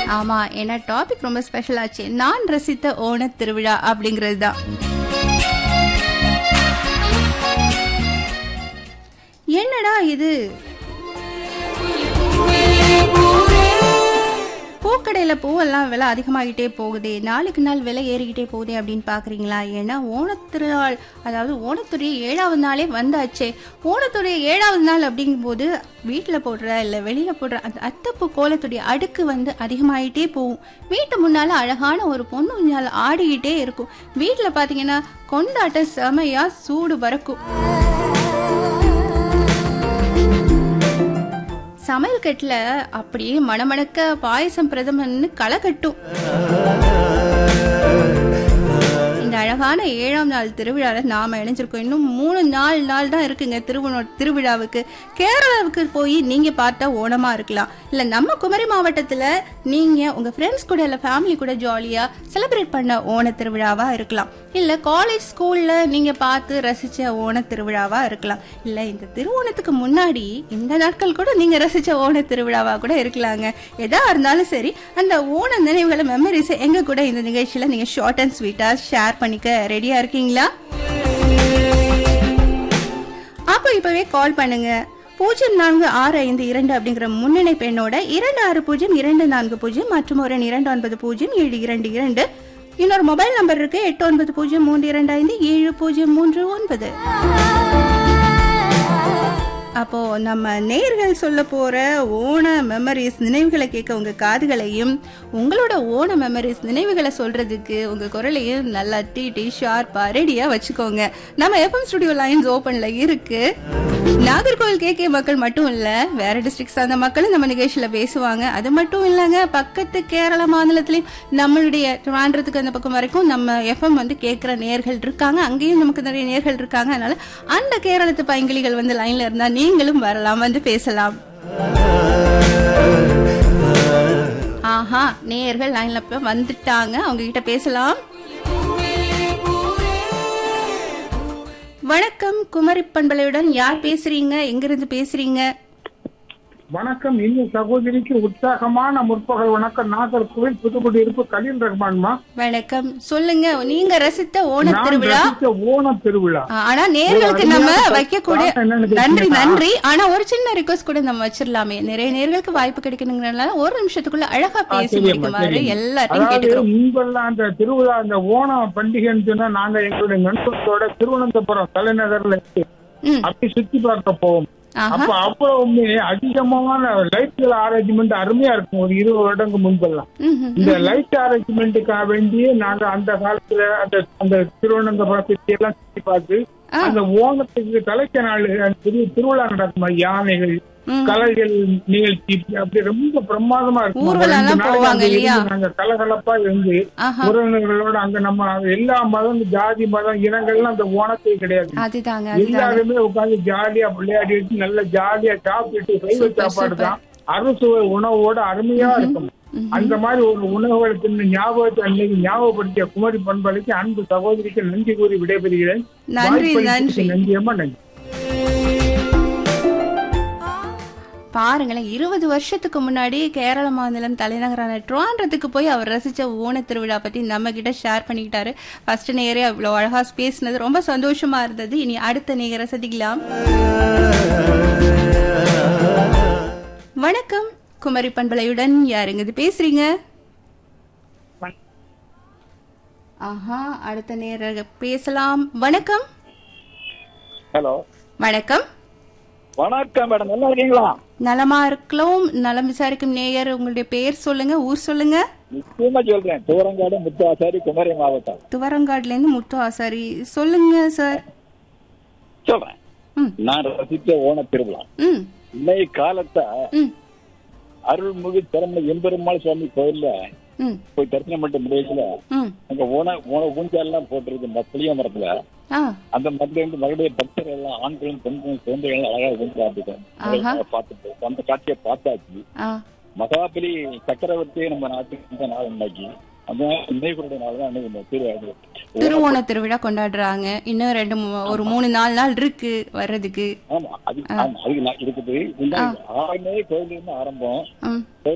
ஆமா ஏன்னா டாபிக் ரொம்ப ஸ்பெஷல் ஆச்சு நான் ரசித்த ஓண திருவிழா அப்படிங்கிறது தான் என்னடா இது பூக்கடையில பூவெல்லாம் விலை அதிகமாகிட்டே போகுதே நாளுக்கு நாள் விலை ஏறிக்கிட்டே போகுதே அப்படின்னு பாக்குறீங்களா ஏன்னா ஓணத்திருநாள் அதாவது ஓணத்துடைய ஏழாவது நாளே வந்தாச்சே ஓணத்துடைய ஏழாவது நாள் அப்படிங்கும்போது வீட்டில் போடுற இல்லை வெளியில போடுற அந்த அத்தப்பூ கோலத்துடைய அடுக்கு வந்து அதிகமாயிட்டே போகும் வீட்டு முன்னால அழகான ஒரு பொண்ணு ஊஞ்சல் ஆடிக்கிட்டே இருக்கும் வீட்டில் பார்த்தீங்கன்னா கொண்டாட்ட செமையா சூடு பறக்கும் சமையல் கட்டில் அப்படியே மணமணக்க பாயசம் பிரதமன்னு களை கட்டும் இந்த அழகான ஏழாம் நாள் திருவிழாவில் நாம இணைஞ்சிருக்கோம் இன்னும் மூணு நாலு நாள் தான் இருக்குங்க திருவண்ண திருவிழாவுக்கு கேரளாவுக்கு போய் நீங்க பார்த்தா ஓணமா இருக்கலாம் இல்ல நம்ம குமரி மாவட்டத்துல நீங்க உங்க ஃப்ரெண்ட்ஸ் கூட இல்ல ஃபேமிலி கூட ஜாலியா செலிப்ரேட் பண்ண ஓண திருவிழாவா இருக்கலாம் இல்ல காலேஜ் ஸ்கூல்ல நீங்க பார்த்து ரசிச்ச ஓண திருவிழாவா இருக்கலாம் இல்ல இந்த திருவோணத்துக்கு முன்னாடி இந்த நாட்கள் கூட நீங்க ரசிச்ச ஓண திருவிழாவா கூட இருக்கலாங்க எதா இருந்தாலும் சரி அந்த ஓண நினைவுகளை மெமரிஸ் எங்க கூட இந்த நிகழ்ச்சியில நீங்க ஷார்ட் அண்ட் ஸ்வீட்டா ஷேர் பண்ணிக்க ரெடியா இருக்கீங்களா அப்போ இப்பவே கால் பண்ணுங்க பூஜ்ஜியம் நான்கு ஆறு ஐந்து இரண்டு அப்படிங்கிற முன்னணி பெண்ணோட இரண்டு ஆறு பூஜ்ஜியம் இரண்டு நான்கு பூஜ்ஜியம் மற்றும் ஒரு இரண்டு ஒன்பது பூஜ்ஜியம் ஏழு இரண்டு இரண்டு இன்னொரு மொபைல் நம்பர் இருக்கு எட்டு ஒன்பது பூஜ்ஜியம் மூன்று இரண்டு ஐந்து ஏழு பூஜ்ஜியம் மூன்று ஒன்பது அப்போ நம்ம நேர்கள் சொல்ல போற ஓண மெமரிஸ் நினைவுகளை கேட்க உங்க காதுகளையும் உங்களோட ஓண மெமரிஸ் நினைவுகளை சொல்றதுக்கு உங்க குரலையும் நல்லா டீ டீ ஷார்ப்பா ரெடியா வச்சுக்கோங்க நம்ம எஃப்எம் ஸ்டுடியோ லைன்ஸ் ஓபன்ல இருக்கு நாகர்கோவில் கே கே மக்கள் மட்டும் இல்ல வேற டிஸ்ட்ரிக்ட் சார்ந்த மக்களும் நம்ம நிகழ்ச்சியில பேசுவாங்க அது மட்டும் இல்லைங்க பக்கத்து கேரள மாநிலத்திலயும் நம்மளுடைய திருவாண்டத்துக்கு அந்த பக்கம் வரைக்கும் நம்ம எஃப்எம் வந்து கேட்கிற நேர்கள் இருக்காங்க அங்கேயும் நமக்கு நிறைய நேர்கள் இருக்காங்க அதனால அந்த கேரளத்து பைங்கிலிகள் வந்து லைன்ல இருந்தா நீங்களும் வரலாம் வந்து பேசலாம் ஆஹா நேர்கள் லைன்ல இப்ப வந்துட்டாங்க அவங்க கிட்ட பேசலாம் வணக்கம் குமரி பண்பலையுடன் யார் பேசுறீங்க எங்கிருந்து பேசுறீங்க வணக்கம் இனிய சகோதரிக்கு உற்சாகமான முற்பகல் வணக்கம் நாகர்கோவில் புதுக்குடி இருப்பு கலீல் ரஹ்மான்மா வணக்கம் சொல்லுங்க நீங்க ரசித்த ஓண நான் திருவிழா ரசித்த ஓணம் திருவிழா ஆ, ஆனா நேர்களுக்கு ஒரு நம்ம அருமையான வைக்கக்கூடிய காரணம் என்னன்னு நன்றி கேட்டீங்கன்னா- நன்றி ஆனா ஒரு சின்ன ரிக்வஸ்ட் கூட நம்ம வச்சிடலாமே நிறைய நேர்களுக்கு வாய்ப்பு கிடைக்கணுங்கிறனால ஒரு நிமிஷத்துக்குள்ள அழகா ஆ, பேசி சரிம்மா, முடிக்குமாறு சரிம்மா. எல்லாத்தையும் அதாவது கேட்டுக்கிறோம் முன்பெல்லாம் அந்த திருவிழா அந்த ஓணம் பண்டிகைன்னு சொன்னா நாங்க எங்களுடைய நண்பர்களோட திருவனந்தபுரம் தலைநகர்ல ம் அப்படி சுத்தி பார்க்க போவோம் ஆஹா அப்ப அவ்வளவுமே அதிகமான லைட்கள் அரேஞ்ச்மெண்ட் அருமையா இருக்கும் ஒரு இருபது வருடங்க முன்பெல்லாம் ம், ம், இந்த லைட் அரேஞ்ச்மெண்ட்டுக்காக வேண்டியே நாங்க அந்த காலத்துல அந்த அந்த திருவனந்தபுரத்தை எல்லாம் சுத்தி பார்த்து ஆ. அந்த ஓணத்துக்கு தலைக்க நாள் அந்த பெரிய திருவிழா நடக்குமா யானைகள் ம். கலைகள் நிகழ்ச்சி அப்படி ரொம்ப பிரமாதமா இருக்கும் ஊர்வலம் ரெண்டு எல்லாம் நாளைக்கு போவாங்க அங்க இல்லையா? இருந்து நாங்க கலகலப்பா இருந்து ஆஹா உறவினர்களோட அங்க நம்ம எல்லா மதம் ஜாதி மதம் இனங்கள்லாம் அந்த ஓணத்தை கிடையாது அதுதாங்க அதுதாங்க எல்லாருமே உட்கார்ந்து ஜாலியா விளையாடிட்டு நல்ல ஜாலியா சாப்பிட்டு சைவ சூப்பர், சாப்பாடு சூப்பர். தான் அறுசுவை உணவோட அருமையா இருக்கும் அந்த மாதிரி ஒரு உணவுகளை தின்னு ஞாபகத்தை அன்னைக்கு ஞாபகப்படுத்திய குமரி பண்பலைக்கு அன்பு சகோதரிக்கு நன்றி கூறி விடைபெறுகிறேன் நன்றி, வாய்ப்பளித்ததற்கு நன்றி. நன்றியம்மா நன்றி பாருங்களேன் இருபது வருஷத்துக்கு முன்னாடி கேரள மாநிலம் தலைநகரான ட்ரோன்றதுக்கு போய் அவர் ரசிச்ச ஓண திருவிழா பத்தி நம்ம கிட்ட ஷேர் பண்ணிக்கிட்டாரு ஃபர்ஸ்ட் நேரே அவ்வளோ அழகா பேசினது ரொம்ப சந்தோஷமா இருந்தது இனி அடுத்த நேர ரசிக்கலாம் வணக்கம் குமரி பண்பலையுடன் யாருங்க இது பேசுறீங்க ஆஹா அடுத்த நேர பேசலாம் வணக்கம் ஹலோ வணக்கம் வணக்கம் மேடம் நல்லா இருக்கீங்களா நலமா இருக்கலாம் நலம் விசாரிக்கும் நேயர் உங்களுடைய பெயர் சொல்லுங்க ஊர் சொல்லுங்க நிச்சயமா சொல்றேன் தூரங்காடு முத்தாசாரி குமரி மாவட்டம் துவரங்காடுல இருந்து முத்து ஆசாரி சொல்லுங்க சார் சொல்றேன் ம் நான் ரசித்த ஓண திருவிழா ம் இன்னைய காலத்தை ம் அருள்மிகு திறமை எம்பெருமாள் சுவாமி கோயில்ல ம் போய் தரிசனம் பண்ண முடியல ம் அங்க ஓன ஓன ஊஞ்சாலாம் போட்டிருக்கு இந்த புளிய மரத்துல ஆ அந்த மரத்துல இருந்து மறுபடியும் பக்தர்கள் எல்லாம் ஆண்களும் பெண்களும் குழந்தைகள் அழகா ஊஞ்சு ஆஹா. ஆடிட்டு பார்த்துட்டு அந்த காட்சியை பார்த்தாச்சு ஆ மகாபலி சக்கரவர்த்தியை நம்ம நாட்டுக்கு இந்த நாள் இன்னைக்கு அந்த நினைவுகளுடைய நாள் தான் அன்னைக்கு இந்த திருவிழா திருவோண திருவிழா கொண்டாடுறாங்க இன்னும் ரெண்டு மூ- ஒரு மூணு நாலு நாள் இருக்கு வர்றதுக்கு ஆமா அது ஆமா அதுக்கு நான் இருக்குது இந்த ஆறுமே கோயில இருந்து ஆரம்பம் ம்